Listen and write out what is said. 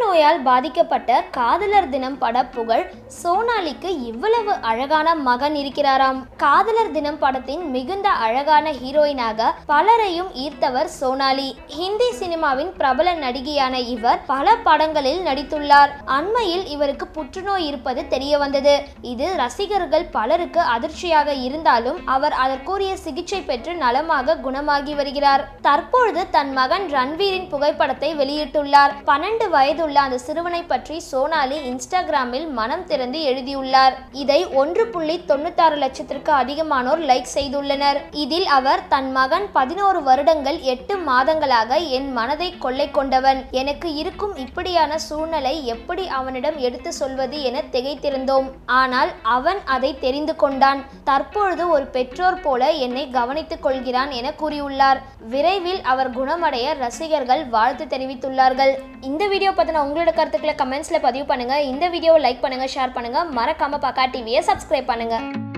புற்றுநோயால் பாதிக்கப்பட்ட காதலர் தினம் பட புகழ் சோனாலிக்கு இவ்வளவு அழகான மகன் இருக்கிறாராம் காதலர் தினம் படத்தின் மிகுந்த அழகான ஹீரோயினாக பலரையும் ஈர்த்தவர் சோனாலி ஹிந்தி சினிமாவின் பிரபல நடிகையான இவர் பல படங்களில் நடித்துள்ளார் அண்மையில் இவருக்கு புற்றுநோய் இருப்பது தெரிய வந்தது இது ரசிகர்கள் பலருக்கு அதிர்ச்சியாக இருந்தாலும் அவர் அதற்குரிய சிகிச்சை பெற்று நலமாக குணமாகி வருகிறார் தற்பொழுது தன் மகன் ரன்வீரின் புகைப்படத்தை வெளியிட்டுள்ளார் பன்னெண்டு வயதுள்ள அந்த சிறுவனை பற்றி சோனாலி இன்ஸ்டாகிராமில் மனம் திறந்து எழுதியுள்ளார் இதை ஒன்று புள்ளி தொண்ணூத்தாறு லட்சத்திற்கு அதிகமானோர் லைக் செய்துள்ளனர் இதில் அவர் தன் மகன் பதினோரு வருடங்கள் எட்டு மாதங்களாக என் மனதை கொள்ளை கொண்டவன் எனக்கு இருக்கும் இப்படியான சூழ்நிலை எப்படி அவனிடம் எடுத்து சொல்வது என திகைத்திருந்தோம் ஆனால் அவன் அதை தெரிந்து கொண்டான் தற்பொழுது ஒரு பெற்றோர் போல என்னை கவனித்துக் கொள்கிறான் என கூறியுள்ளார் விரைவில் அவர் குணமடைய ரசிகர்கள் வாழ்த்து தெரிவித்துள்ளார்கள் இந்த வீடியோ பற்றின உங்களோட கருத்துக்களை கமெண்ட்ஸில் பதிவு பண்ணுங்க இந்த வீடியோவை லைக் பண்ணுங்க ஷேர் பண்ணுங்க மறக்காம பக்கா டிவியை சப்ஸ்கிரைப் பண்ணுங்க